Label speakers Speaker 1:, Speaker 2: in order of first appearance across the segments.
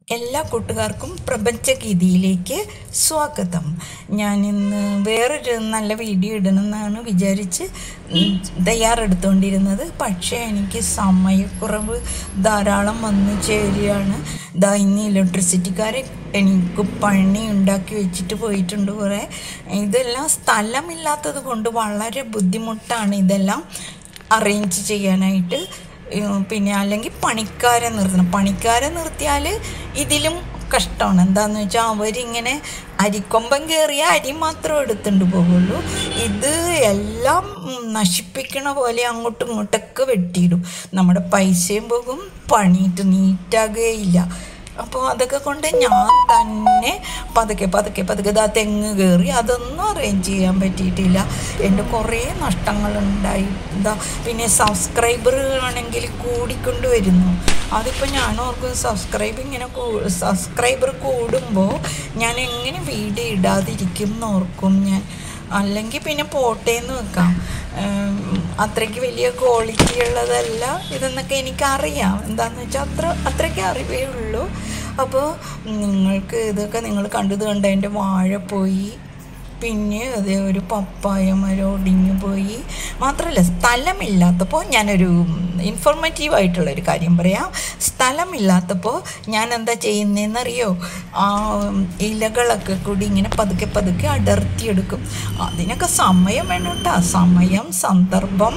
Speaker 1: എല്ലാ കൂട്ടുകാർക്കും പ്രപഞ്ചഗീതിയിലേക്ക് സ്വാഗതം ഞാൻ ഇന്ന് വേറൊരു നല്ല വീഡിയോ ഇടണമെന്നാണ് വിചാരിച്ച് ഉം, തയ്യാറെടുത്തുകൊണ്ടിരുന്നത് പക്ഷേ എനിക്ക് സമയക്കുറവ് ധാരാളം വന്നു ചേരുകയാണ് ദാ ഇന്ന് ഇലക്ട്രിസിറ്റിക്കാരെ എനിക്ക് പണി ഉണ്ടാക്കി വെച്ചിട്ട് പോയിട്ടുണ്ട് കുറേ ഇതെല്ലാം സ്ഥലമില്ലാത്തത് കൊണ്ട് വളരെ ബുദ്ധിമുട്ടാണ് ഇതെല്ലാം അറേഞ്ച് ചെയ്യാനായിട്ട് ഉം, പിന്നെ അല്ലെങ്കിൽ പണിക്കാരെ നിർത്തണം പണിക്കാരെ നിർത്തിയാൽ ഇതിലും കഷ്ടമാണ് എന്താന്ന് വെച്ചാൽ അവരിങ്ങനെ അരിക്കൊമ്പം കയറിയ അരി മാത്രം എടുത്തുകൊണ്ട് പോകുള്ളൂ ഇത് എല്ലാം ഉം, നശിപ്പിക്കണ പോലെ അങ്ങോട്ടും ഇങ്ങോട്ടൊക്കെ വെട്ടിയിടും നമ്മുടെ പൈസയും പോകും പണിയിട്ട് നീറ്റാകുകയില്ല അപ്പോൾ അതൊക്കെ കൊണ്ട് ഞാൻ തന്നെ പതുക്കെ പതുക്കെ പതുക്കെ ഇതാ തെങ്ങ് കയറി അതൊന്നും അറേഞ്ച് ചെയ്യാൻ പറ്റിയിട്ടില്ല എൻ്റെ കുറേ നഷ്ടങ്ങളുണ്ടായി എന്താ പിന്നെ സബ്സ്ക്രൈബർ ആണെങ്കിൽ കൂടിക്കൊണ്ട് വരുന്നു അതിപ്പോൾ ഞാൻ ഓർക്കും സബ്സ്ക്രൈബ് ഇങ്ങനെ സബ്സ്ക്രൈബർ കൂടുമ്പോൾ ഞാൻ എങ്ങനെ വീഡിയോ ഇടാതിരിക്കും എന്ന് ഓർക്കും ഞാൻ അല്ലെങ്കിൽ പിന്നെ പോട്ടേന്ന് വെക്കാം ഉം, അത്രയ്ക്ക് വലിയ ക്വാളിറ്റി ഉള്ളതല്ല ഇതെന്നൊക്കെ എനിക്കറിയാം എന്താണെന്ന് വെച്ചാൽ അത്ര അത്രയ്ക്ക് അറിവേ ഉള്ളൂ അപ്പോൾ നിങ്ങൾക്ക് ഇതൊക്കെ നിങ്ങൾ കണ്ടത് കണ്ട എൻ്റെ വാഴ പോയി പിന്നെ അതേ ഒരു പപ്പായ മരം ഒടിഞ്ഞു പോയി മാത്രമല്ല സ്ഥലമില്ലാത്തപ്പോൾ ഞാനൊരു ഇൻഫോർമേറ്റീവ് ആയിട്ടുള്ളൊരു കാര്യം പറയാം സ്ഥലമില്ലാത്തപ്പോൾ ഞാൻ എന്താ ചെയ്യുന്നതെന്നറിയോ ആ ഇലകളൊക്കെ കൂടി ഇങ്ങനെ പതുക്കെ പതുക്കെ അടർത്തിയെടുക്കും അതിനൊക്കെ സമയം വേണം കേട്ടോ സമയം സന്ദർഭം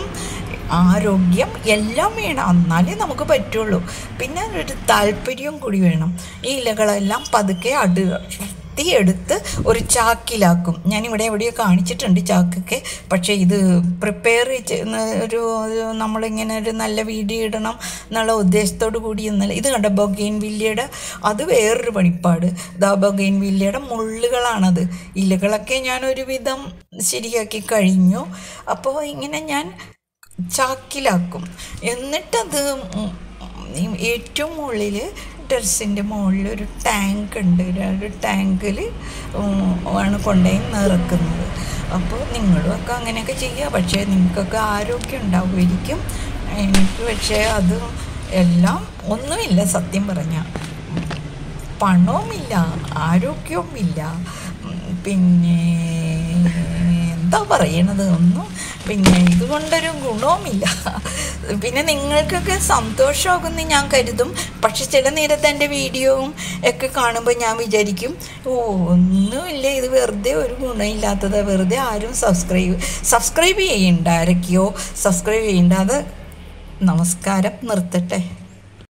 Speaker 1: ആരോഗ്യം എല്ലാം വേണം എന്നാലേ നമുക്ക് പറ്റുള്ളൂ പിന്നെ ഒരു താല്പര്യവും കൂടി വേണം ഈ ഇലകളെല്ലാം പതുക്കെ അടു എടുത്ത് ഒരു ചാക്കിലാക്കും ഞാനിവിടെ എവിടെയോ കാണിച്ചിട്ടുണ്ട് ചാക്കൊക്കെ പക്ഷേ ഇത് പ്രിപ്പയർ ചെയ്യുന്ന ഒരു ഒരു നമ്മളിങ്ങനെ ഒരു നല്ല വീഡിയോ ഇടണം എന്നുള്ള ഉദ്ദേശത്തോടു കൂടി എന്നല്ല ഇത് കണ്ട ബൊഗെയിൻ വില്ലയുടെ അത് വേറൊരു പണിപ്പാട് ദാ ബൊഗെയിൻ വില്ലയുടെ മുള്ളുകളാണത് ഇലകളൊക്കെ ഞാൻ ഒരുവിധം ശരിയാക്കി കഴിഞ്ഞു അപ്പോൾ ഇങ്ങനെ ഞാൻ ചാക്കിലാക്കും എന്നിട്ടത് ഉം ഈ ഏറ്റവും മുകളിൽ ടെറസിൻ്റെ മുകളിൽ ഒരു ടാങ്ക് ഉണ്ട് ഒരു ടാങ്കിൽ ആണ് കൊണ്ടുപോയി നിറക്കുന്നത് അപ്പോൾ നിങ്ങളും ഒക്കെ അങ്ങനെയൊക്കെ ചെയ്യുക പക്ഷേ നിങ്ങൾക്കൊക്കെ ആരോഗ്യം ഉണ്ടാവുമായിരിക്കും എനിക്ക് പക്ഷേ അത് എല്ലാം ഒന്നുമില്ല സത്യം പറഞ്ഞാൽ പണവുമില്ല ആരോഗ്യവുമില്ല ഉം, പിന്നെ എന്താ പറയണത് ഒന്നും പിന്നെ ഇതുകൊണ്ടൊരു ഗുണവുമില്ല പിന്നെ നിങ്ങൾക്കൊക്കെ സന്തോഷമാകുമെന്ന് ഞാൻ കരുതും പക്ഷെ ചില നേരത്തെ എൻ്റെ വീഡിയോവും ഒക്കെ കാണുമ്പോൾ ഞാൻ വിചാരിക്കും ഓ ഒന്നുമില്ല ഇത് വെറുതെ ഒരു ഗുണമില്ലാത്തത് വെറുതെ ആരും സബ്സ്ക്രൈബ് സബ്സ്ക്രൈബ് ചെയ്യണ്ട ആരൊക്കെയോ സബ്സ്ക്രൈബ് ചെയ്യണ്ട അത് നമസ്കാരം നിർത്തട്ടെ